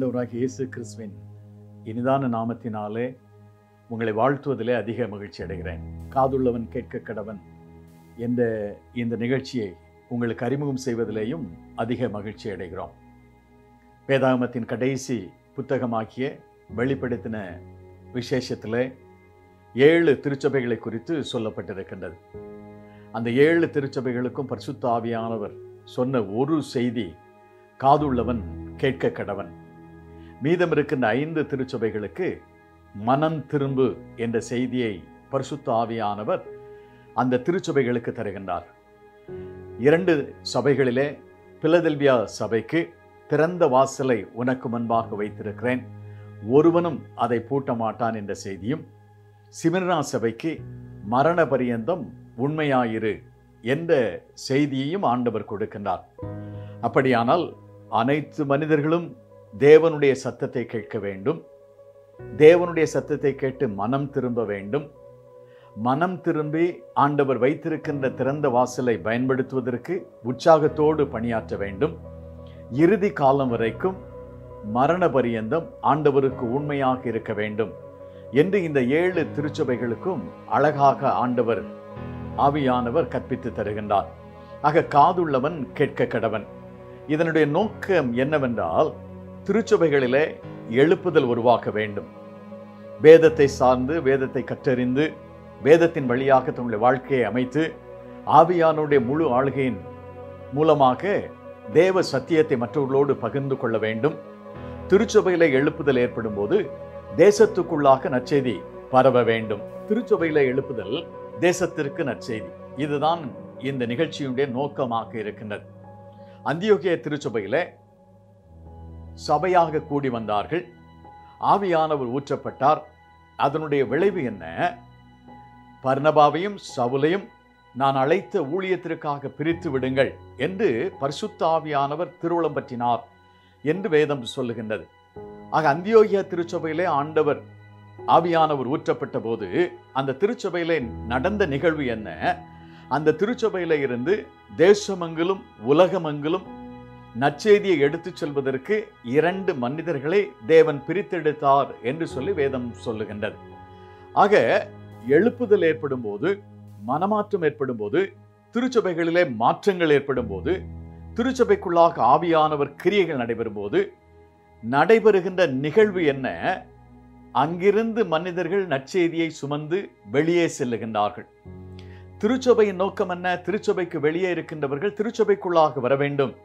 ஆண்டவராகிய இயேசு கிறிஸ்துவின் இனிதான நாமத்தினாலே உங்களை வாழ்த்துவதிலே அதிக மகிழ்ச்சி அடைகிறேன் காதுள்ளவன் கேட்க கடவன் என்ற இந்த நிகழ்ச்சியை உங்களுக்கு அறிமுகம் செய்வதிலேயும் அதிக மகிழ்ச்சி அடைகிறோம் வேதாகமத்தின் கடைசி புத்தகமாகிய வெளிப்படுத்தின விசேஷத்தில் ஏழு திருச்சபைகளை குறித்து சொல்லப்பட்டிருக்கின்றது அந்த ஏழு திருச்சபைகளுக்கும் பரிசுத்த ஆவியானவர் சொன்ன ஒரு செய்தி காதுள்ளவன் கேட்க கடவன் மீதம் இருக்கின்ற ஐந்து திருச்சபைகளுக்கு மனம் திரும்பு என்ற செய்தியை பரிசுத்த ஆவியானவர் அந்த திருச்சபைகளுக்கு தருகின்றார் இரண்டு சபைகளிலே பிலதெல்வியா சபைக்கு திறந்த வாசலை உனக்கு முன்பாக வைத்திருக்கிறேன் ஒருவனும் அதை பூட்ட மாட்டான் என்ற செய்தியும் சிமிர்னா சபைக்கு மரண பரியந்தம் உண்மையாயிரு என்ற செய்தியையும் ஆண்டவர் கொடுக்கின்றார் அப்படியானால் அனைத்து மனிதர்களும் தேவனுடைய சத்தத்தை கேட்க வேண்டும் தேவனுடைய சத்தத்தை கேட்டு மனம் திரும்ப வேண்டும் மனம் திரும்பி ஆண்டவர் வைத்திருக்கின்ற திறந்த வாசலை பயன்படுத்துவதற்கு உற்சாகத்தோடு பணியாற்ற வேண்டும் இறுதி காலம் வரைக்கும் மரண பரியந்தம் ஆண்டவருக்கு உண்மையாக இருக்க வேண்டும் என்று இந்த ஏழு திருச்சபைகளுக்கும் அழகாக ஆண்டவர் ஆவியானவர் கற்பித்து தருகின்றார் ஆக காதுள்ளவன் கேட்க கடவன் இதனுடைய நோக்கம் என்னவென்றால் திருச்சபைகளிலே எழுப்புதல் உருவாக்க வேண்டும் வேதத்தை சார்ந்து வேதத்தை கற்றறிந்து வேதத்தின் வழியாக தங்களுடைய வாழ்க்கையை அமைத்து ஆவியானுடைய முழு ஆளுகையின் மூலமாக தேவ சத்தியத்தை மற்றவர்களோடு பகிர்ந்து கொள்ள வேண்டும் திருச்சபையில எழுப்புதல் ஏற்படும் போது தேசத்துக்குள்ளாக நற்செய்தி பரவ வேண்டும் திருச்சபையில எழுப்புதல் தேசத்திற்கு நற்செய்தி இதுதான் இந்த நிகழ்ச்சியுடைய நோக்கமாக இருக்கின்றது அந்தியோகிய திருச்சபையில சபையாக கூடி வந்தார்கள் ஆவியானவர் ஊற்றப்பட்டார் அதனுடைய விளைவு என்ன பர்ணபாவையும் சவுலையும் நான் அழைத்த ஊழியத்திற்காக பிரித்து விடுங்கள் என்று பரிசுத்த ஆவியானவர் திருவுளம் பற்றினார் என்று வேதம் சொல்லுகின்றது ஆக அந்தியோகிய திருச்சபையிலே ஆண்டவர் ஆவியானவர் ஊற்றப்பட்ட போது அந்த திருச்சபையிலே நடந்த நிகழ்வு என்ன அந்த திருச்சபையில இருந்து தேசமங்கிலும் உலகமங்கிலும் நற்செய்தியை எடுத்துச் செல்வதற்கு இரண்டு மனிதர்களை தேவன் பிரித்தெடுத்தார் என்று சொல்லி வேதம் சொல்லுகின்றது ஆக எழுப்புதல் ஏற்படும் போது மனமாற்றம் ஏற்படும் போது திருச்சபைகளிலே மாற்றங்கள் ஏற்படும் போது திருச்சபைக்குள்ளாக ஆவியானவர் கிரியைகள் நடைபெறும் போது நடைபெறுகின்ற நிகழ்வு என்ன அங்கிருந்து மனிதர்கள் நற்செய்தியை சுமந்து வெளியே செல்லுகின்றார்கள் திருச்சபையின் நோக்கம் என்ன திருச்சபைக்கு வெளியே இருக்கின்றவர்கள் திருச்சபைக்குள்ளாக வர வேண்டும்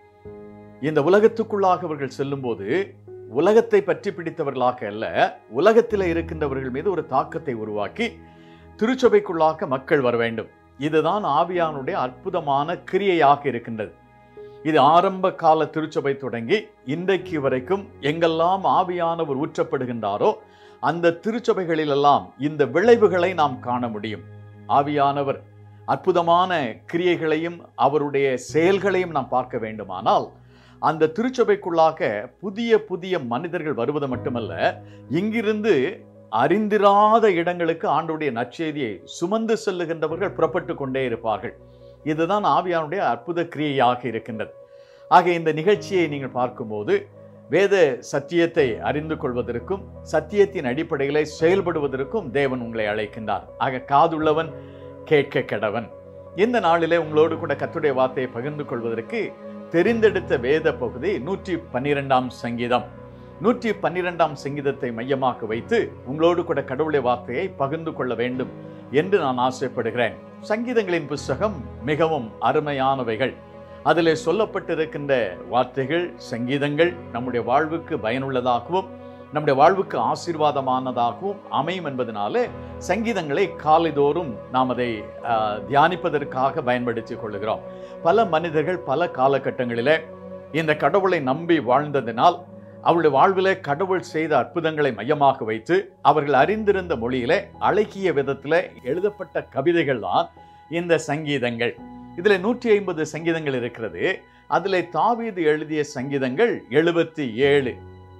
இந்த உலகத்துக்குள்ளாக அவர்கள் செல்லும்போது உலகத்தை பற்றி பிடித்தவர்களாக அல்ல உலகத்தில் இருக்கின்றவர்கள் மீது ஒரு தாக்கத்தை உருவாக்கி திருச்சபைக்குள்ளாக மக்கள் வர வேண்டும் இதுதான் ஆவியானுடைய அற்புதமான கிரியையாக இருக்கின்றது இது ஆரம்ப கால திருச்சபை தொடங்கி இன்றைக்கு வரைக்கும் எங்கெல்லாம் ஆவியானவர் ஊற்றப்படுகின்றாரோ அந்த திருச்சபைகளிலெல்லாம் இந்த விளைவுகளை நாம் காண முடியும் ஆவியானவர் அற்புதமான கிரியைகளையும் அவருடைய செயல்களையும் நாம் பார்க்க வேண்டுமானால் அந்த திருச்சபைக்குள்ளாக புதிய புதிய மனிதர்கள் வருவது மட்டுமல்ல இங்கிருந்து அறிந்திராத இடங்களுக்கு ஆண்டுடைய நற்செய்தியை சுமந்து செல்லுகின்றவர்கள் புறப்பட்டு கொண்டே இருப்பார்கள் இதுதான் ஆவியானுடைய அற்புத கிரியையாக இருக்கின்றது ஆக இந்த நிகழ்ச்சியை நீங்கள் பார்க்கும்போது வேத சத்தியத்தை அறிந்து கொள்வதற்கும் சத்தியத்தின் அடிப்படைகளை செயல்படுவதற்கும் தேவன் உங்களை அழைக்கின்றார் ஆக காதுள்ளவன் கேட்க கெடவன் இந்த நாளிலே உங்களோடு கூட கத்துடைய வார்த்தையை பகிர்ந்து கொள்வதற்கு தெரிந்தெடுத்த வேத பகுதி நூற்றி பன்னிரெண்டாம் சங்கீதம் நூற்றி பன்னிரெண்டாம் சங்கீதத்தை மையமாக வைத்து உங்களோடு கூட கடவுளை வார்த்தையை பகிர்ந்து கொள்ள வேண்டும் என்று நான் ஆசைப்படுகிறேன் சங்கீதங்களின் புஸ்தகம் மிகவும் அருமையானவைகள் அதில் சொல்லப்பட்டிருக்கின்ற வார்த்தைகள் சங்கீதங்கள் நம்முடைய வாழ்வுக்கு பயனுள்ளதாகவும் நம்முடைய வாழ்வுக்கு ஆசீர்வாதமானதாகவும் அமையும் என்பதனால சங்கீதங்களை காலைதோறும் நாம் அதை தியானிப்பதற்காக பயன்படுத்தி கொள்ளுகிறோம் பல மனிதர்கள் பல காலகட்டங்களிலே இந்த கடவுளை நம்பி வாழ்ந்ததினால் அவருடைய வாழ்விலே கடவுள் செய்த அற்புதங்களை மையமாக வைத்து அவர்கள் அறிந்திருந்த மொழியிலே அழகிய விதத்தில் எழுதப்பட்ட கவிதைகள் தான் இந்த சங்கீதங்கள் இதில் நூற்றி ஐம்பது சங்கீதங்கள் இருக்கிறது அதில் தாவீது எழுதிய சங்கீதங்கள் எழுபத்தி ஏழு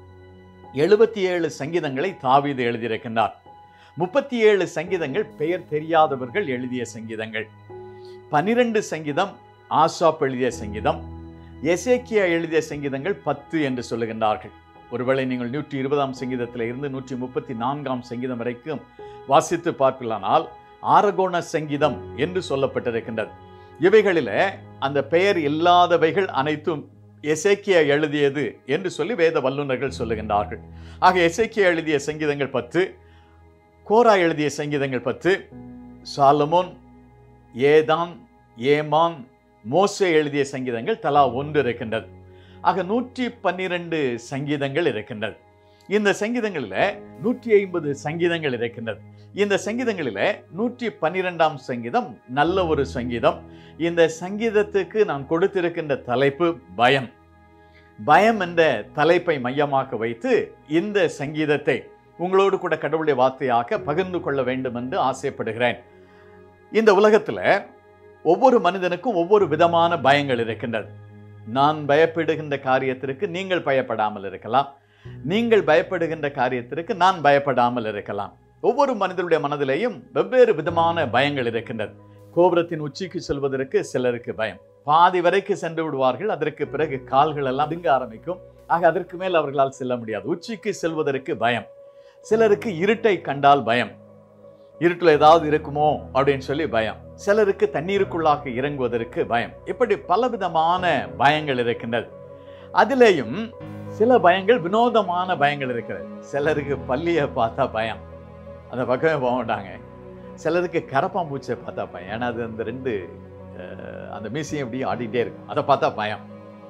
எழுபத்தி ஏழு சங்கீதங்களை தாவீது எழுதியிருக்கின்றார் முப்பத்தி ஏழு சங்கீதங்கள் பெயர் தெரியாதவர்கள் எழுதிய சங்கீதங்கள் பனிரெண்டு சங்கீதம் ஆசாப் எழுதிய சங்கீதம் எசேக்கியா எழுதிய சங்கீதங்கள் பத்து என்று சொல்லுகின்றார்கள் ஒருவேளை நீங்கள் நூற்றி இருபதாம் சங்கீதத்தில் இருந்து நூற்றி முப்பத்தி நான்காம் சங்கீதம் வரைக்கும் வாசித்து பார்க்கலானால் ஆரகோண சங்கீதம் என்று சொல்லப்பட்டிருக்கின்றது இவைகளில் அந்த பெயர் இல்லாதவைகள் அனைத்தும் எசேக்கியா எழுதியது என்று சொல்லி வேத வல்லுநர்கள் சொல்லுகின்றார்கள் ஆக எசேக்கியா எழுதிய சங்கீதங்கள் பத்து கோரா எழுதிய சங்கீதங்கள் பத்து சாலமோன் ஏதான் ஏமான் மோசே எழுதிய சங்கீதங்கள் தலா ஒன்று இருக்கின்றது ஆக நூற்றி பன்னிரண்டு சங்கீதங்கள் இருக்கின்றது இந்த சங்கீதங்களில் நூற்றி ஐம்பது சங்கீதங்கள் இருக்கின்றது இந்த சங்கீதங்களில் நூற்றி பன்னிரெண்டாம் சங்கீதம் நல்ல ஒரு சங்கீதம் இந்த சங்கீதத்துக்கு நான் கொடுத்திருக்கின்ற தலைப்பு பயம் பயம் என்ற தலைப்பை மையமாக வைத்து இந்த சங்கீதத்தை உங்களோடு கூட கடவுளுடைய வார்த்தையாக பகிர்ந்து கொள்ள வேண்டும் என்று ஆசைப்படுகிறேன் இந்த உலகத்தில் ஒவ்வொரு மனிதனுக்கும் ஒவ்வொரு விதமான பயங்கள் இருக்கின்றது நான் பயப்படுகின்ற காரியத்திற்கு நீங்கள் பயப்படாமல் இருக்கலாம் நீங்கள் பயப்படுகின்ற காரியத்திற்கு நான் பயப்படாமல் இருக்கலாம் ஒவ்வொரு மனிதனுடைய மனதிலேயும் வெவ்வேறு விதமான பயங்கள் இருக்கின்றது கோபுரத்தின் உச்சிக்கு செல்வதற்கு சிலருக்கு பயம் பாதி வரைக்கு சென்று விடுவார்கள் அதற்கு பிறகு கால்கள் எல்லாம் திங்க ஆரம்பிக்கும் ஆக அதற்கு மேல் அவர்களால் செல்ல முடியாது உச்சிக்கு செல்வதற்கு பயம் சிலருக்கு இருட்டை கண்டால் பயம் இருட்டில் ஏதாவது இருக்குமோ அப்படின்னு சொல்லி பயம் சிலருக்கு தண்ணீருக்குள்ளாக இறங்குவதற்கு பயம் இப்படி பலவிதமான பயங்கள் இருக்கின்றது அதிலேயும் சில பயங்கள் வினோதமான பயங்கள் இருக்கிறது சிலருக்கு பள்ளியை பார்த்தா பயம் அந்த பக்கமே போக மாட்டாங்க சிலருக்கு கரப்பாம்பூச்சியை பார்த்தா பயம் ஏன்னா அது அந்த ரெண்டு அஹ், அந்த மீசையும் இப்படி ஆடிட்டே இருக்கும் அதை பார்த்தா பயம்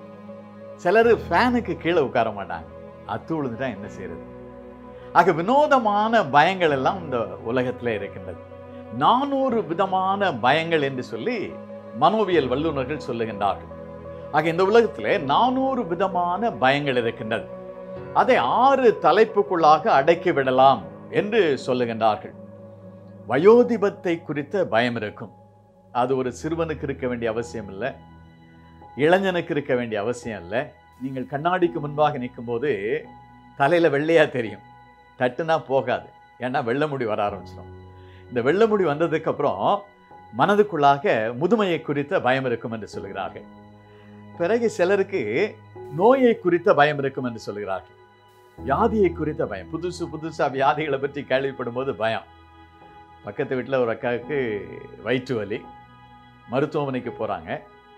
சிலர் ஃபேனுக்கு கீழே உட்கார மாட்டாங்க அத்து விழுந்துட்டா என்ன செய்யறது ஆக வினோதமான பயங்கள் எல்லாம் இந்த உலகத்தில் இருக்கின்றது நானூறு விதமான பயங்கள் என்று சொல்லி மனோவியல் வல்லுநர்கள் சொல்லுகின்றார்கள் ஆக இந்த உலகத்திலே நானூறு விதமான பயங்கள் இருக்கின்றது அதை ஆறு தலைப்புக்குள்ளாக அடக்கி விடலாம் என்று சொல்லுகின்றார்கள் வயோதிபத்தை குறித்த பயம் இருக்கும் அது ஒரு சிறுவனுக்கு இருக்க வேண்டிய அவசியம் இல்லை இளைஞனுக்கு இருக்க வேண்டிய அவசியம் இல்லை நீங்கள் கண்ணாடிக்கு முன்பாக நிற்கும்போது தலையில வெள்ளையா தெரியும் தட்டுனா போகாது ஏன்னா வெள்ளை முடி வர ஆரம்பிச்சிடும் இந்த வெள்ளை முடி வந்ததுக்கு அப்புறம் மனதுக்குள்ளாக முதுமையை குறித்த பயம் இருக்கும் என்று சொல்கிறார்கள் பிறகு சிலருக்கு நோயை குறித்த பயம் இருக்கும் என்று சொல்கிறார்கள் வியாதியை குறித்த பயம் புதுசு புதுசா வியாதிகளை பற்றி கேள்விப்படும் போது பயம் பக்கத்து வீட்டில் ஒரு அக்காவுக்கு வயிற்று வலி மருத்துவமனைக்கு போகிறாங்க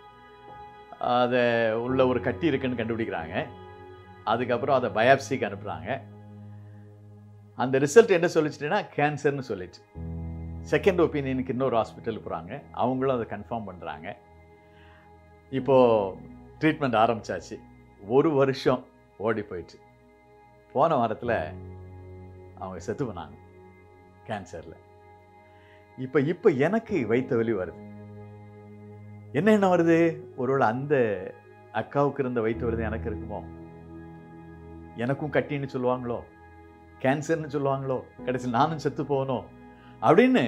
அதை உள்ள ஒரு கட்டி இருக்குன்னு கண்டுபிடிக்கிறாங்க அதுக்கப்புறம் அதை பயாப்சிக்கு அனுப்புகிறாங்க அந்த ரிசல்ட் என்ன சொல்லிச்சுட்டுன்னா கேன்சர்னு சொல்லிச்சு செகண்ட் ஒப்பீனியனுக்கு இன்னொரு ஹாஸ்பிட்டல் போகிறாங்க அவங்களும் அதை கன்ஃபார்ம் பண்ணுறாங்க இப்போது ட்ரீட்மெண்ட் ஆரம்பிச்சாச்சு ஒரு வருஷம் ஓடி போயிடுச்சு போன வாரத்தில் அவங்க செத்து போனாங்க கேன்சரில் இப்போ இப்போ எனக்கு வைத்த வலி வருது என்ன என்ன வருது ஒருவேளை அந்த அக்காவுக்கு இருந்த வைத்த வருது எனக்கு இருக்குமோ எனக்கும் கட்டின்னு சொல்லுவாங்களோ கேன்சர்னு சொல்லுவாங்களோ கடைசியில் நானும் செத்து போகணும் அப்படின்னு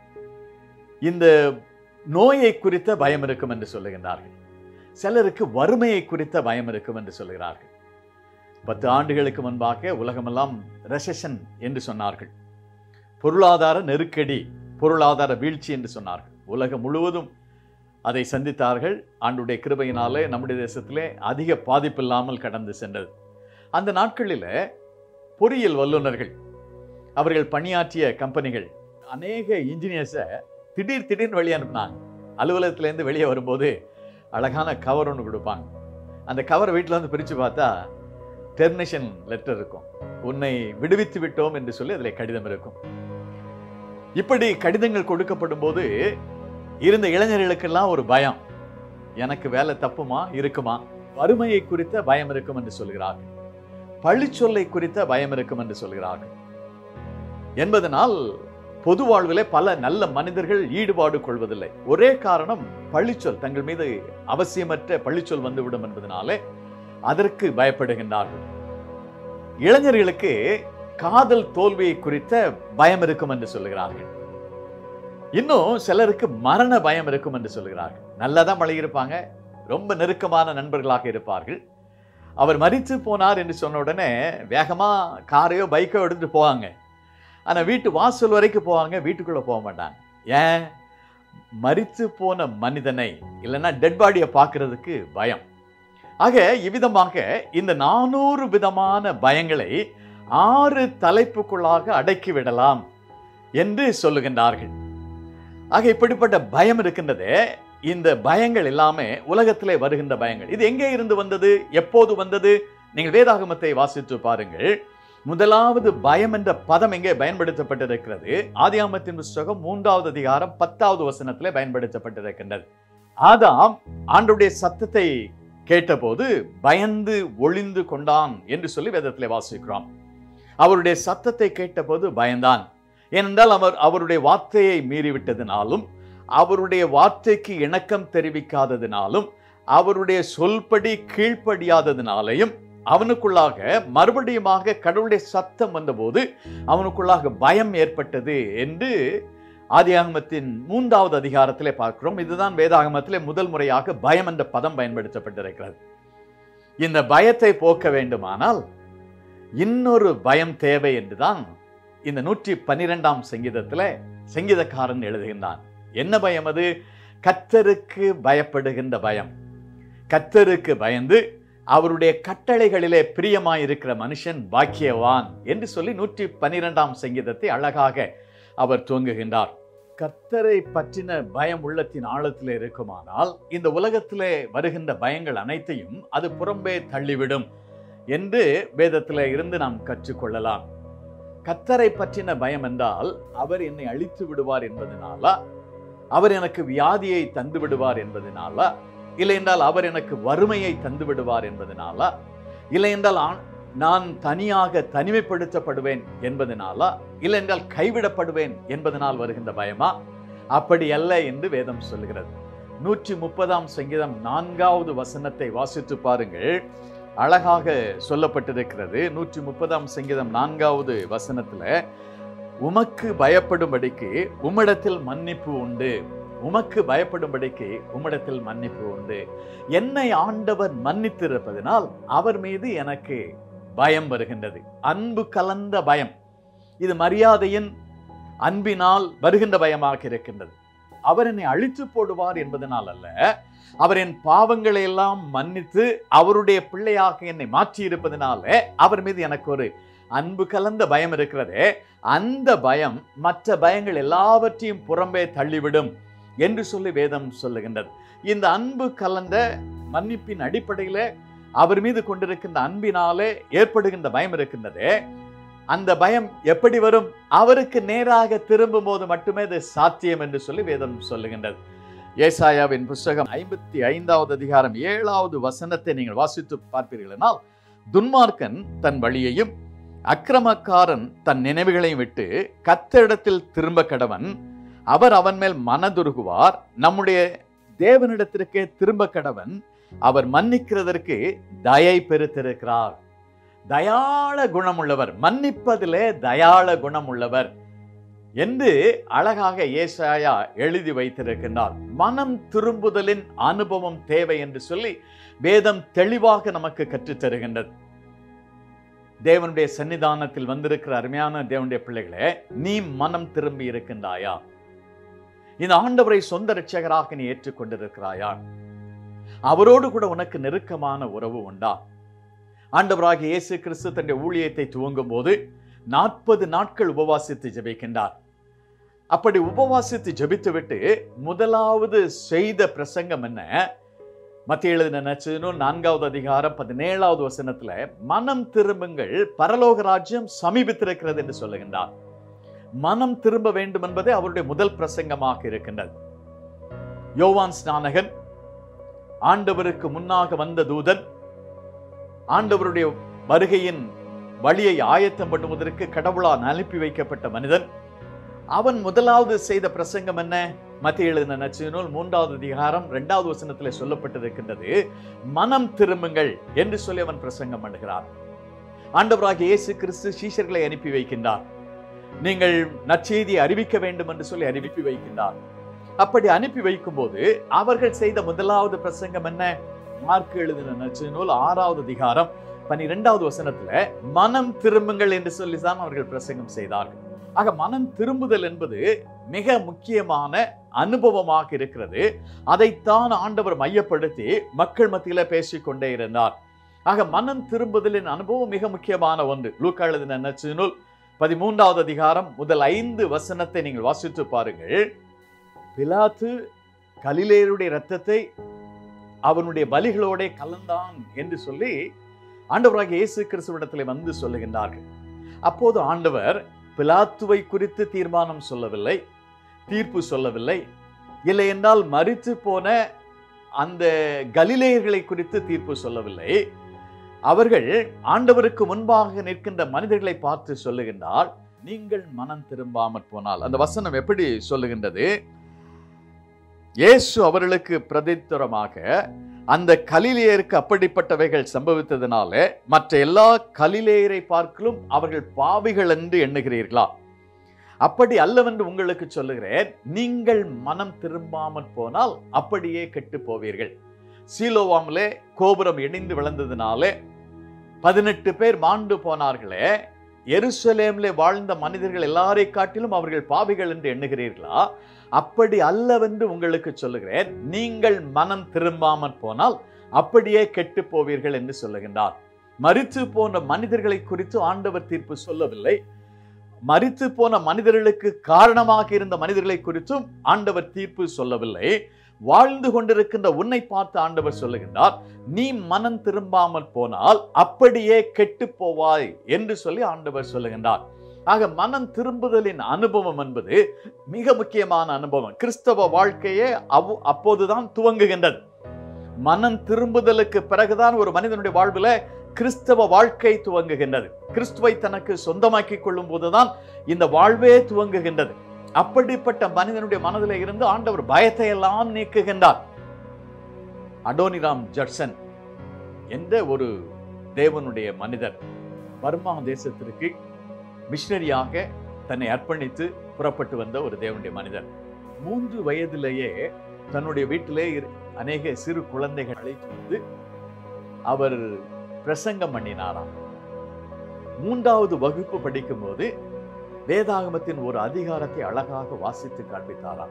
இந்த நோயை குறித்த பயம் இருக்கும் என்று சொல்லுகின்றார்கள் சிலருக்கு வறுமையை குறித்த பயம் இருக்கும் என்று சொல்கிறார்கள் பத்து ஆண்டுகளுக்கு முன்பாக உலகமெல்லாம் ரெசஷன் என்று சொன்னார்கள் பொருளாதார நெருக்கடி பொருளாதார வீழ்ச்சி என்று சொன்னார்கள் உலகம் முழுவதும் அதை சந்தித்தார்கள் ஆண்டுடைய கிருபையினாலே நம்முடைய தேசத்திலே அதிக பாதிப்பில்லாமல் கடந்து சென்றது அந்த நாட்களில் பொறியியல் வல்லுநர்கள் அவர்கள் பணியாற்றிய கம்பெனிகள் அநேக இன்ஜினியர்ஸை திடீர் திடீர்னு வெளியே அனுப்புனாங்க அலுவலகத்திலேருந்து வெளியே வரும்போது அழகான கவர் ஒன்று கொடுப்பாங்க அந்த கவரை வீட்டில் வந்து பிரித்து பார்த்தா டெர்மினேஷன் லெட்டர் இருக்கும் உன்னை விடுவித்து விட்டோம் என்று சொல்லி அதில் கடிதம் இருக்கும் இப்படி கடிதங்கள் கொடுக்கப்படும் போது இருந்த இளைஞர்களுக்கெல்லாம் ஒரு பயம் எனக்கு வேலை தப்புமா இருக்குமா வறுமையை குறித்த பயம் இருக்கும் என்று சொல்கிறார்கள் பழிச்சொல்லை குறித்த பயம் இருக்கும் என்று சொல்கிறார்கள் என்பதனால் பொது வாழ்விலே பல நல்ல மனிதர்கள் ஈடுபாடு கொள்வதில்லை ஒரே காரணம் பழிச்சொல் தங்கள் மீது அவசியமற்ற பழிச்சொல் வந்துவிடும் என்பதனாலே அதற்கு பயப்படுகின்றார்கள் இளைஞர்களுக்கு காதல் தோல்வியை குறித்த பயம் இருக்கும் என்று சொல்லுகிறார்கள் இன்னும் சிலருக்கு மரண பயம் இருக்கும் என்று சொல்கிறார்கள் நல்லதான் பழகியிருப்பாங்க ரொம்ப நெருக்கமான நண்பர்களாக இருப்பார்கள் அவர் மரித்து போனார் என்று சொன்ன உடனே வேகமா காரையோ பைக்கோ எடுத்துட்டு போவாங்க ஆனா வீட்டு வாசல் வரைக்கும் போவாங்க வீட்டுக்குள்ள போக மாட்டாங்க ஏன் மரித்து போன மனிதனை இல்லைன்னா டெட் பாடியை பார்க்கறதுக்கு பயம் ஆக இவ்விதமாக இந்த நானூறு விதமான பயங்களை ஆறு தலைப்புக்குள்ளாக அடக்கிவிடலாம் என்று சொல்லுகின்றார்கள் ஆக இப்படிப்பட்ட பயம் இருக்கின்றது இந்த பயங்கள் எல்லாமே உலகத்திலே வருகின்ற பயங்கள் இது எங்கே இருந்து வந்தது எப்போது வந்தது நீங்கள் வேதாகமத்தை வாசித்து பாருங்கள் முதலாவது பயம் என்ற பதம் எங்கே பயன்படுத்தப்பட்டிருக்கிறது ஆதியாமத்தின் புஸ்தகம் மூன்றாவது அதிகாரம் பத்தாவது வசனத்திலே பயன்படுத்தப்பட்டிருக்கின்றது ஆதாம் ஆண்டுடைய சத்தத்தை கேட்டபோது பயந்து ஒளிந்து கொண்டான் என்று சொல்லி வேதத்திலே வாசிக்கிறோம் அவருடைய சத்தத்தை கேட்டபோது பயந்தான் ஏனென்றால் அவர் அவருடைய வார்த்தையை மீறிவிட்டதினாலும் அவருடைய வார்த்தைக்கு இணக்கம் தெரிவிக்காததினாலும் அவருடைய சொல்படி கீழ்ப்படியாததினாலையும் அவனுக்குள்ளாக மறுபடியுமாக கடவுளுடைய சத்தம் வந்தபோது அவனுக்குள்ளாக பயம் ஏற்பட்டது என்று ஆதியாகமத்தின் மூன்றாவது அதிகாரத்திலே பார்க்கிறோம் இதுதான் வேதாகமத்திலே முதல் முறையாக பயம் என்ற பதம் பயன்படுத்தப்பட்டிருக்கிறது இந்த பயத்தை போக்க வேண்டுமானால் இன்னொரு பயம் தேவை என்றுதான் இந்த நூற்றி பன்னிரெண்டாம் சங்கீதத்துல சங்கீதக்காரன் எழுதுகின்றான் என்ன பயம் அது கத்தருக்கு பயப்படுகின்ற பயம் கத்தருக்கு பயந்து அவருடைய கட்டளைகளிலே பிரியமாயிருக்கிற மனுஷன் பாக்கியவான் என்று சொல்லி நூற்றி பன்னிரெண்டாம் சங்கீதத்தை அழகாக அவர் துவங்குகின்றார் கத்தரை பற்றின பயம் உள்ளத்தின் ஆழத்திலே இருக்குமானால் இந்த உலகத்திலே வருகின்ற பயங்கள் அனைத்தையும் அது புறம்பே தள்ளிவிடும் என்று வேதத்திலே இருந்து நாம் கற்றுக்கொள்ளலாம் கத்தரை பற்றின பயம் என்றால் அவர் என்னை அழித்து விடுவார் என்பதனாலா அவர் எனக்கு வியாதியை தந்து விடுவார் என்பதனாலா இல்லை என்றால் அவர் எனக்கு வறுமையை தந்து விடுவார் என்பதனாலா இல்லை என்றால் ஆண்- நான் தனியாக தனிமைப்படுத்தப்படுவேன் என்பதனாலா இல்லை என்றால் கைவிடப்படுவேன் என்பதனால் வருகின்ற பயமா அப்படி அல்ல என்று வேதம் சொல்கிறது நூற்றி முப்பதாம் சங்கீதம் நான்காவது வசனத்தை வாசித்து பாருங்கள் அழகாக சொல்லப்பட்டிருக்கிறது நூற்றி முப்பதாம் சங்கீதம் நான்காவது வசனத்துல உமக்கு பயப்படும்படிக்கு உம்மிடத்தில் மன்னிப்பு உண்டு உமக்கு பயப்படும்படிக்கு உம்மிடத்தில் மன்னிப்பு உண்டு என்னை ஆண்டவர் மன்னித்திருப்பதனால் அவர் மீது எனக்கு பயம் வருகின்றது அன்பு கலந்த பயம் இது மரியாதையின் அன்பினால் வருகின்ற பயமாக இருக்கின்றது அவர் என்னை அழித்து போடுவார் என்பதனால் அல்ல அவர் என் பாவங்களை எல்லாம் மன்னித்து அவருடைய பிள்ளையாக என்னை மாற்றி இருப்பதனால அவர் மீது எனக்கு ஒரு அன்பு கலந்த பயம் இருக்கிறதே அந்த பயம் மற்ற பயங்கள் எல்லாவற்றையும் புறம்பே தள்ளிவிடும் என்று சொல்லி வேதம் சொல்லுகின்றது இந்த அன்பு கலந்த மன்னிப்பின் அடிப்படையில அவர் மீது கொண்டிருக்கின்ற அன்பினாலே ஏற்படுகின்ற பயம் இருக்கின்றதே அந்த பயம் எப்படி வரும் அவருக்கு நேராக திரும்பும் போது மட்டுமே அது சாத்தியம் என்று சொல்லி வேதம் சொல்லுகின்றது ஏசாயாவின் புஸ்தகம் ஐம்பத்தி ஐந்தாவது அதிகாரம் ஏழாவது வசனத்தை நீங்கள் வாசித்து பார்ப்பீர்களானால் துன்மார்க்கன் தன் வழியையும் அக்கிரமக்காரன் தன் நினைவுகளையும் விட்டு கத்தரிடத்தில் திரும்ப கடவன் அவர் அவன் மேல் மனதுருகுவார் நம்முடைய தேவனிடத்திற்கே திரும்ப கடவன் அவர் மன்னிக்கிறதற்கு தயை பெருத்திருக்கிறார் தயாள குணமுள்ளவர் மன்னிப்பதிலே தயாள குணமுள்ளவர் என்று அழகாக ஏசாயா எழுதி வைத்திருக்கின்றார் மனம் திரும்புதலின் அனுபவம் தேவை என்று சொல்லி வேதம் தெளிவாக நமக்கு கற்றுத் தருகின்றது தேவனுடைய சன்னிதானத்தில் வந்திருக்கிற அருமையான தேவனுடைய பிள்ளைகளே நீ மனம் திரும்பி இருக்கின்றாயா இந்த ஆண்டவரை சொந்த ரட்சகராக நீ ஏற்றுக்கொண்டிருக்கிறாயா அவரோடு கூட உனக்கு நெருக்கமான உறவு உண்டா ஆண்டவராகிய இயேசு கிறிஸ்து தன்னுடைய ஊழியத்தை துவங்கும் போது நாற்பது நாட்கள் உபவாசித்து ஜெபிக்கின்றார் அப்படி உபவாசித்து ஜெபித்துவிட்டு முதலாவது செய்த பிரசங்கம் என்ன மத்திய எழுதின நச்சனும் நான்காவது அதிகாரம் பதினேழாவது வசனத்துல மனம் திரும்புங்கள் பரலோக ராஜ்யம் சமீபித்திருக்கிறது என்று சொல்லுகின்றார் மனம் திரும்ப வேண்டும் என்பதே அவருடைய முதல் பிரசங்கமாக இருக்கின்றது யோவான் ஸ்நானகன் ஆண்டவருக்கு முன்னாக வந்த தூதன் ஆண்டவருடைய வருகையின் வழியை ஆயத்தம் பண்ணுவதற்கு கடவுளால் அனுப்பி வைக்கப்பட்ட மனிதன் அவன் முதலாவது செய்த பிரசங்கம் என்ன மத்திய எழுதின நச்சினூல் மூன்றாவது அதிகாரம் இரண்டாவது வசனத்தில் சொல்லப்பட்டிருக்கின்றது மனம் திரும்புங்கள் என்று சொல்லி அவன் பிரசங்கம் பண்ணுகிறார் ஆண்டவராகிய இயேசு கிறிஸ்து சீஷர்களை அனுப்பி வைக்கின்றார் நீங்கள் நற்செய்தியை அறிவிக்க வேண்டும் என்று சொல்லி அனுப்பி வைக்கின்றார் அப்படி அனுப்பி வைக்கும்போது அவர்கள் செய்த முதலாவது பிரசங்கம் என்ன மார்க் எழுதின நற்செய்தி ஆறாவது அதிகாரம் பன்னிரெண்டாவது வசனத்துல மனம் திரும்புங்கள் என்று சொல்லிதான் அவர்கள் பிரசங்கம் செய்தார்கள் ஆக மனம் திரும்புதல் என்பது மிக முக்கியமான அனுபவமாக இருக்கிறது அதைத்தான் ஆண்டவர் மையப்படுத்தி மக்கள் மத்தியில பேசிக்கொண்டே இருந்தார் ஆக மனம் திரும்புதலின் அனுபவம் மிக முக்கியமான ஒன்று லூக்கா எழுதின நூல் பதிமூன்றாவது அதிகாரம் முதல் ஐந்து வசனத்தை நீங்கள் வாசித்து பாருங்கள் பிலாத்து கலிலேயருடைய இரத்தத்தை அவனுடைய பலிகளோட கலந்தான் என்று சொல்லி ஆண்டவராகிய இயேசு கிறிஸ்துவிடத்தில் வந்து சொல்லுகின்றார்கள் அப்போது ஆண்டவர் பிலாத்துவை குறித்து தீர்மானம் சொல்லவில்லை தீர்ப்பு சொல்லவில்லை இல்லை என்றால் மறித்து போன அந்த கலிலேயர்களை குறித்து தீர்ப்பு சொல்லவில்லை அவர்கள் ஆண்டவருக்கு முன்பாக நிற்கின்ற மனிதர்களை பார்த்து சொல்லுகின்றார் நீங்கள் மனம் திரும்பாமற் போனால் அந்த வசனம் எப்படி சொல்லுகின்றது இயேசு அவர்களுக்கு பிரதித்துரமாக அந்த கலிலேயருக்கு அப்படிப்பட்டவைகள் சம்பவித்ததினால மற்ற எல்லா கலிலேயரை பார்க்கலும் அவர்கள் பாவிகள் என்று எண்ணுகிறீர்களா அப்படி அல்லவென்று உங்களுக்கு சொல்லுகிறேன் நீங்கள் மனம் திரும்பாமற் போனால் அப்படியே கெட்டு போவீர்கள் சீலோவாமிலே கோபுரம் இடிந்து விழுந்ததினாலே பதினெட்டு பேர் மாண்டு போனார்களே எருசலேமிலே வாழ்ந்த மனிதர்கள் எல்லாரை காட்டிலும் அவர்கள் பாவிகள் என்று எண்ணுகிறீர்களா அப்படி அல்லவென்று உங்களுக்கு சொல்லுகிறேன் நீங்கள் மனம் திரும்பாமற் போனால் அப்படியே கெட்டு போவீர்கள் என்று சொல்லுகின்றார் மரித்து போன மனிதர்களை குறித்து ஆண்டவர் தீர்ப்பு சொல்லவில்லை மரித்து போன மனிதர்களுக்கு காரணமாக இருந்த மனிதர்களை குறித்தும் ஆண்டவர் தீர்ப்பு சொல்லவில்லை வாழ்ந்து கொண்டிருக்கின்ற உன்னை பார்த்து ஆண்டவர் சொல்லுகின்றார் நீ மனம் திரும்பாமல் போனால் அப்படியே கெட்டு போவாய் என்று சொல்லி ஆண்டவர் சொல்லுகின்றார் ஆக மனம் திரும்புதலின் அனுபவம் என்பது மிக முக்கியமான அனுபவம் கிறிஸ்தவ வாழ்க்கையே அவ் அப்போதுதான் துவங்குகின்றது மனம் திரும்புதலுக்கு பிறகுதான் ஒரு மனிதனுடைய வாழ்வில் கிறிஸ்தவ வாழ்க்கை துவங்குகின்றது கிறிஸ்துவை தனக்கு சொந்தமாக்கி கொள்ளும் போதுதான் இந்த வாழ்வே துவங்குகின்றது அப்படிப்பட்ட மனிதனுடைய மனதில் இருந்து ஆண்டவர் பயத்தை எல்லாம் நீக்குகின்றார் அடோனிராம் ஜட்சன் என்ற ஒரு தேவனுடைய மனிதர் பர்மா தேசத்திற்கு மிஷனரியாக தன்னை அர்ப்பணித்து புறப்பட்டு வந்த ஒரு தேவனுடைய மனிதர் மூன்று வயதிலேயே தன்னுடைய வீட்டிலே இரு- அநேக சிறு குழந்தைகள் அழைத்து வந்து அவர் பிரசங்கம் பண்ணினாராம் மூன்றாவது வகுப்பு படிக்கும்போது வேதாகமத்தின் ஒரு அதிகாரத்தை அழகாக வாசித்து காண்பித்தாராம்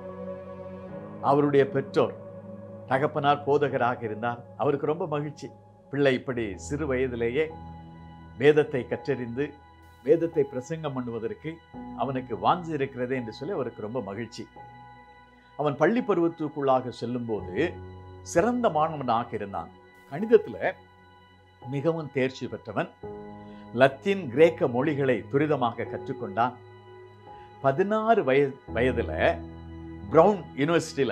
அவருடைய பெற்றோர் தகப்பனார் போதகராக இருந்தார் அவருக்கு ரொம்ப மகிழ்ச்சி பிள்ளை இப்படி சிறு வயதிலேயே வேதத்தை கற்றறிந்து வேதத்தை பிரசங்கம் பண்ணுவதற்கு அவனுக்கு வாஞ்சி இருக்கிறதே என்று சொல்லி அவருக்கு ரொம்ப மகிழ்ச்சி அவன் பள்ளி பருவத்துக்குள்ளாக செல்லும்போது சிறந்த மாணவனாக இருந்தான் கணிதத்துல மிகவும் தேர்ச்சி பெற்றவன் லத்தீன் கிரேக்க மொழிகளை துரிதமாக கற்றுக்கொண்டான் பதினாறு வய வயதுல பிரவுன் யூனிவர்சிட்டியில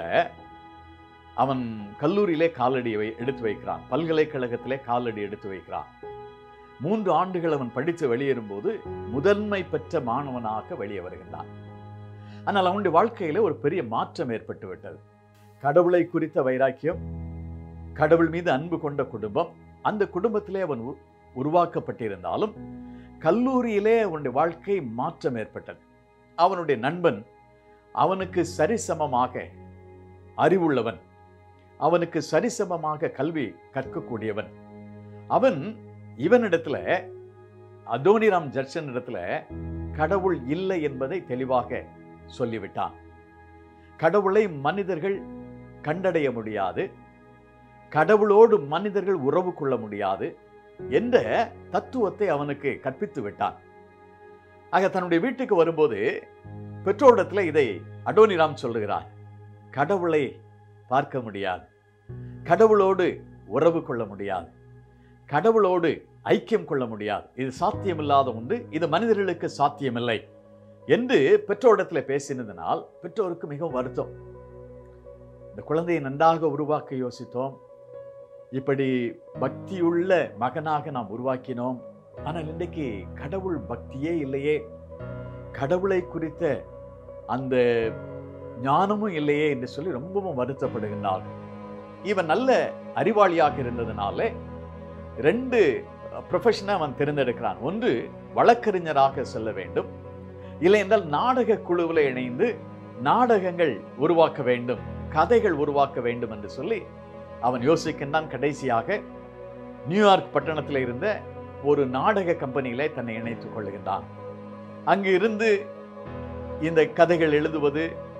அவன் கல்லூரியிலே காலடி வை எடுத்து வைக்கிறான் பல்கலைக்கழகத்திலே காலடி எடுத்து வைக்கிறான் மூன்று ஆண்டுகள் அவன் படித்து வெளியேறும்போது முதன்மை பெற்ற மாணவனாக வெளியே வருகின்றான் ஆனால் அவனுடைய வாழ்க்கையில ஒரு பெரிய மாற்றம் ஏற்பட்டு விட்டது கடவுளை குறித்த வைராக்கியம் கடவுள் மீது அன்பு கொண்ட குடும்பம் அந்த குடும்பத்திலே அவன் உ- உருவாக்கப்பட்டிருந்தாலும் கல்லூரியிலே அவனுடைய வாழ்க்கை மாற்றம் ஏற்பட்டது அவனுடைய நண்பன் அவனுக்கு சரிசமமாக அறிவுள்ளவன் அவனுக்கு சரிசமமாக கல்வி கற்கக்கூடியவன் அவன் இவனிடத்துல அதோனிராம் ஜட்சன் இடத்துல கடவுள் இல்லை என்பதை தெளிவாக சொல்லிவிட்டான் கடவுளை மனிதர்கள் கண்டடைய முடியாது கடவுளோடு மனிதர்கள் உறவு கொள்ள முடியாது என்ற தத்துவத்தை அவனுக்கு கற்பித்து விட்டான் ஆக தன்னுடைய வீட்டுக்கு வரும்போது பெற்றோரிடத்துல இதை அடோனிராம் சொல்லுகிறார் கடவுளை பார்க்க முடியாது கடவுளோடு உறவு கொள்ள முடியாது கடவுளோடு ஐக்கியம் கொள்ள முடியாது இது சாத்தியமில்லாத ஒன்று இது மனிதர்களுக்கு சாத்தியமில்லை என்று பெற்றோரிடத்தில் பேசினதனால் பெற்றோருக்கு மிகவும் வருத்தம் இந்த குழந்தையை நன்றாக உருவாக்க யோசித்தோம் இப்படி பக்தியுள்ள மகனாக நாம் உருவாக்கினோம் ஆனால் இன்றைக்கு கடவுள் பக்தியே இல்லையே கடவுளை குறித்த அந்த ஞானமும் இல்லையே என்று சொல்லி ரொம்பவும் வருத்தப்படுகின்றார் இவன் நல்ல அறிவாளியாக இருந்ததுனால ரெண்டு ப்ரொஃபஷனை அவன் தேர்ந்தெடுக்கிறான் ஒன்று வழக்கறிஞராக செல்ல வேண்டும் இல்லை என்றால் நாடக குழுவில் இணைந்து நாடகங்கள் உருவாக்க வேண்டும் கதைகள் உருவாக்க வேண்டும் என்று சொல்லி அவன் யோசிக்கின்றான் கடைசியாக நியூயார்க் பட்டணத்தில் இருந்த ஒரு நாடக கம்பெனியிலே தன்னை இணைத்துக் கொள்ளுகின்றான் அங்கு இருந்து இந்த கதைகள் எழுதுவது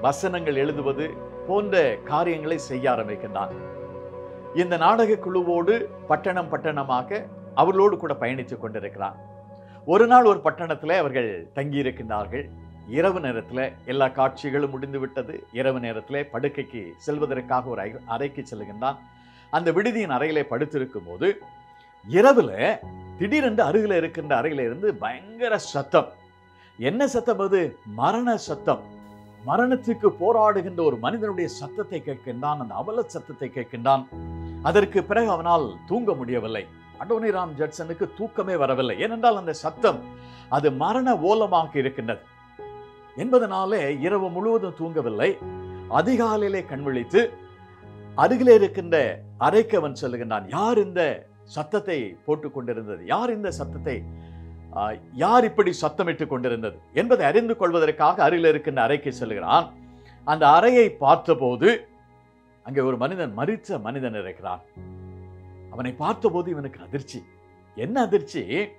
வசனங்கள் எழுதுவது போன்ற காரியங்களை செய்ய ஆரம்பிக்கின்றான் இந்த நாடக குழுவோடு பட்டணம் பட்டணமாக அவர்களோடு கூட பயணித்துக் கொண்டிருக்கிறான் ஒரு நாள் ஒரு பட்டணத்தில் அவர்கள் தங்கி இருக்கின்றார்கள் இரவு நேரத்தில் எல்லா காட்சிகளும் முடிந்து விட்டது இரவு நேரத்தில் படுக்கைக்கு செல்வதற்காக ஒரு அறை- அறைக்கு செல்கின்றான் அந்த விடுதியின் அறையிலே படுத்திருக்கும் போது இரவுல திடீரென்று அருகில் இருக்கின்ற அறையில இருந்து பயங்கர சத்தம் என்ன சத்தம் அது மரண சத்தம் மரணத்துக்கு போராடுகின்ற ஒரு மனிதனுடைய சத்தத்தை கேட்கின்றான் அந்த அவல சத்தத்தை கேட்கின்றான் அதற்கு பிறகு அவனால் தூங்க முடியவில்லை அடோனிராம் ஜட்சனுக்கு தூக்கமே வரவில்லை ஏனென்றால் அந்த சத்தம் அது மரண ஓலமாக இருக்கின்றது என்பதனாலே இரவு முழுவதும் தூங்கவில்லை அதிகாலையிலே கண் விழித்து அருகிலே இருக்கின்ற அறைக்கு அவன் சொல்லுகின்றான் யார் இந்த சத்தத்தை போட்டுக் கொண்டிருந்தது யார் இந்த சத்தத்தை ஆ, யார் இப்படி சத்தமிட்டுக் கொண்டிருந்தது என்பதை அறிந்து கொள்வதற்காக அருகில் இருக்கின்ற அறைக்கு செல்கிறான் அந்த அறையை பார்த்தபோது அங்கே ஒரு மனிதன் மரித்த மனிதன் இருக்கிறான் அவனை பார்த்தபோது இவனுக்கு அதிர்ச்சி என்ன அதிர்ச்சி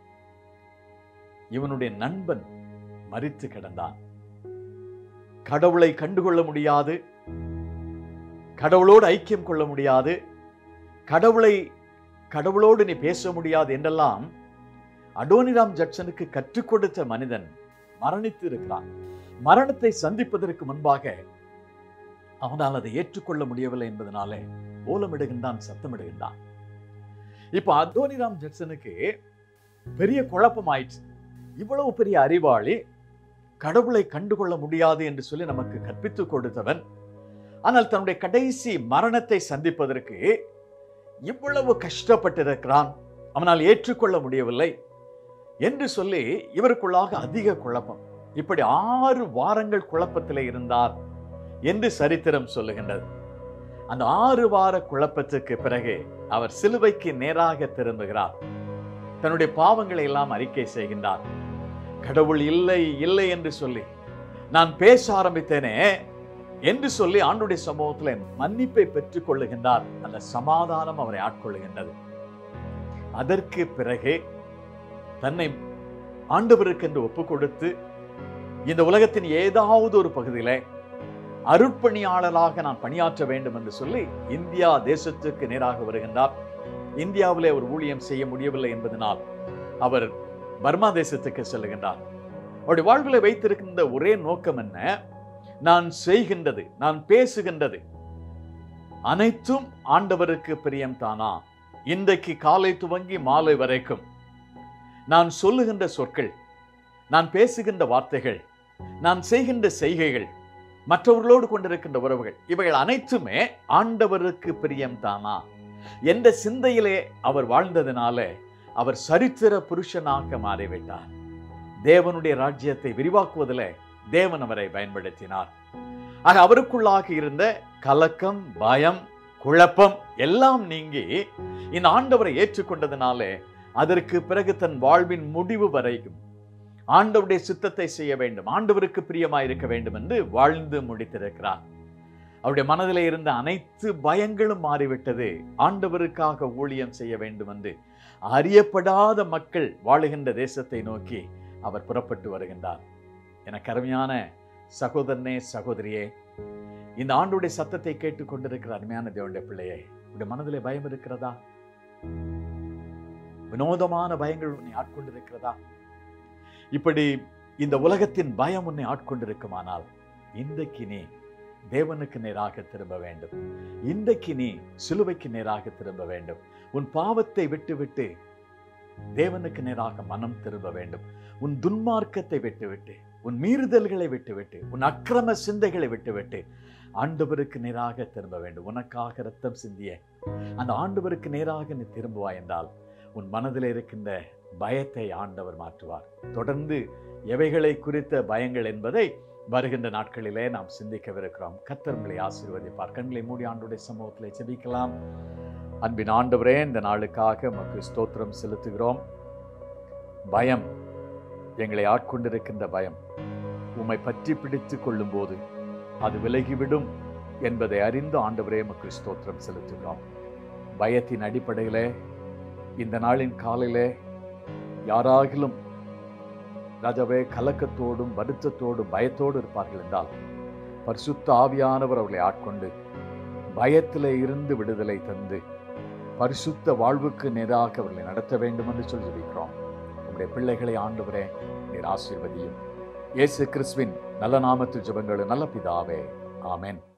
இவனுடைய நண்பன் மரித்து கிடந்தான் கடவுளை கண்டுகொள்ள முடியாது கடவுளோடு ஐக்கியம் கொள்ள முடியாது கடவுளை கடவுளோடு நீ பேச முடியாது என்றெல்லாம் அடோனிராம் ஜட்சனுக்கு கற்றுக் கொடுத்த மனிதன் மரணித்து இருக்கிறான் மரணத்தை சந்திப்பதற்கு முன்பாக அவனால் அதை ஏற்றுக்கொள்ள முடியவில்லை என்பதனாலே ஓலமிடுகின்றான் சத்தமிடுகின்றான் இப்ப அடோனிராம் ஜட்சனுக்கு பெரிய குழப்பம் ஆயிடுச்சு இவ்வளவு பெரிய அறிவாளி கடவுளை கண்டுகொள்ள முடியாது என்று சொல்லி நமக்கு கற்பித்துக் கொடுத்தவன் ஆனால் தன்னுடைய கடைசி மரணத்தை சந்திப்பதற்கு இவ்வளவு கஷ்டப்பட்டிருக்கிறான் அவனால் ஏற்றுக்கொள்ள முடியவில்லை என்று சொல்லி இவருக்குள்ளாக அதிக குழப்பம் இப்படி ஆறு வாரங்கள் குழப்பத்திலே இருந்தார் என்று சரித்திரம் சொல்லுகின்றது அந்த ஆறு வார குழப்பத்துக்கு பிறகு அவர் சிலுவைக்கு நேராக திரும்புகிறார் தன்னுடைய பாவங்களை எல்லாம் அறிக்கை செய்கின்றார் கடவுள் இல்லை இல்லை என்று சொல்லி நான் பேச ஆரம்பித்தேனே என்று சொல்லி ஆண்டுடைய சமூகத்தில் மன்னிப்பை பெற்றுக் கொள்ளுகின்றார் அந்த சமாதானம் அவரை ஆட்கொள்ளுகின்றது அதற்கு பிறகு தன்னை ஆண்டவருக்கு என்று ஒப்பு கொடுத்து இந்த உலகத்தின் ஏதாவது ஒரு பகுதியில அருட்பணியாளராக நான் பணியாற்ற வேண்டும் என்று சொல்லி இந்தியா தேசத்துக்கு நேராக வருகின்றார் இந்தியாவிலே அவர் ஊழியம் செய்ய முடியவில்லை என்பதனால் அவர் பர்மா தேசத்துக்கு செல்லுகின்றார் அவருடைய வாழ்வில் வைத்திருக்கின்ற ஒரே நோக்கம் என்ன நான் செய்கின்றது நான் பேசுகின்றது அனைத்தும் ஆண்டவருக்கு பிரியம் தானா இன்றைக்கு காலை துவங்கி மாலை வரைக்கும் நான் சொல்லுகின்ற சொற்கள் நான் பேசுகின்ற வார்த்தைகள் நான் செய்கின்ற செய்கைகள் மற்றவர்களோடு கொண்டிருக்கின்ற உறவுகள் இவைகள் அனைத்துமே ஆண்டவருக்கு பிரியம் தானா என்ற சிந்தையிலே அவர் வாழ்ந்ததினால அவர் சரித்திர புருஷனாக மாறிவிட்டார் தேவனுடைய ராஜ்யத்தை விரிவாக்குவதில் தேவன் அவரை பயன்படுத்தினார் ஆக அவருக்குள்ளாக இருந்த கலக்கம் பயம் குழப்பம் எல்லாம் நீங்கி இந்த ஆண்டவரை ஏற்றுக்கொண்டதினாலே அதற்கு பிறகு தன் வாழ்வின் முடிவு வரைக்கும் ஆண்டவருடைய சித்தத்தை செய்ய வேண்டும் ஆண்டவருக்கு பிரியமாய் இருக்க வேண்டும் என்று வாழ்ந்து முடித்திருக்கிறார் அவருடைய மனதிலே இருந்த அனைத்து பயங்களும் மாறிவிட்டது ஆண்டவருக்காக ஊழியம் செய்ய வேண்டும் என்று அறியப்படாத மக்கள் வாழுகின்ற தேசத்தை நோக்கி அவர் புறப்பட்டு வருகின்றார் எனக்கு அருமையான சகோதரனே சகோதரியே இந்த ஆண்டுடைய சத்தத்தை கேட்டுக் கொண்டிருக்கிற அருமையான தேவனுடைய பிள்ளையே உடைய மனதிலே பயம் இருக்கிறதா வினோதமான பயங்கள் உன்னை ஆட்கொண்டிருக்கிறதா இப்படி இந்த உலகத்தின் பயம் உன்னை ஆட்கொண்டிருக்குமானால் இன்றைக்கு நீ தேவனுக்கு நேராக திரும்ப வேண்டும் இன்றைக்கு நீ சிலுவைக்கு நேராக திரும்ப வேண்டும் உன் பாவத்தை விட்டுவிட்டு தேவனுக்கு நேராக மனம் திரும்ப வேண்டும் உன் துன்மார்க்கத்தை விட்டுவிட்டு உன் மீறுதல்களை விட்டுவிட்டு உன் அக்கிரம சிந்தைகளை விட்டுவிட்டு ஆண்டவருக்கு நேராக திரும்ப வேண்டும் உனக்காக ரத்தம் சிந்திய அந்த ஆண்டவருக்கு நேராக நீ திரும்புவாய் என்றால் உன் மனதில் இருக்கின்ற பயத்தை ஆண்டவர் மாற்றுவார் தொடர்ந்து எவைகளை குறித்த பயங்கள் என்பதை வருகின்ற நாட்களிலே நாம் சிந்திக்கவிருக்கிறோம் கர்த்தர் உங்களை ஆசீர்வதிப்பார் கண்களை மூடி ஆண்டுடைய சமூகத்திலே செபிக்கலாம் அன்பின் ஆண்டவரே இந்த நாளுக்காக உமக்கு ஸ்தோத்திரம் செலுத்துகிறோம் பயம் எங்களை ஆட்கொண்டிருக்கின்ற பயம் உம்மை பற்றி பிடித்து கொள்ளும்போது அது விலகிவிடும் என்பதை அறிந்து ஆண்டவரே உமக்கு ஸ்தோத்திரம் செலுத்துகிறோம் பயத்தின் அடிப்படையிலே இந்த நாளின் காலையிலே யாராகிலும் ராஜாவே கலக்கத்தோடும் வருத்தத்தோடும் பயத்தோடு இருப்பார்கள் என்றால் பரிசுத்த ஆவியானவர் அவர்களை ஆட்கொண்டு பயத்திலே இருந்து விடுதலை தந்து பரிசுத்த வாழ்வுக்கு நேராக அவர்களை நடத்த வேண்டும் என்று சொல்லி ஜெபிக்கிறோம் நம்முடைய பிள்ளைகளை ஆண்டவரே நீர் ஆசீர்வதியும் இயேசு கிறிஸ்துவின் நல்ல நாமத்து ஜெபங்கள் நல்ல பிதாவே ஆமென்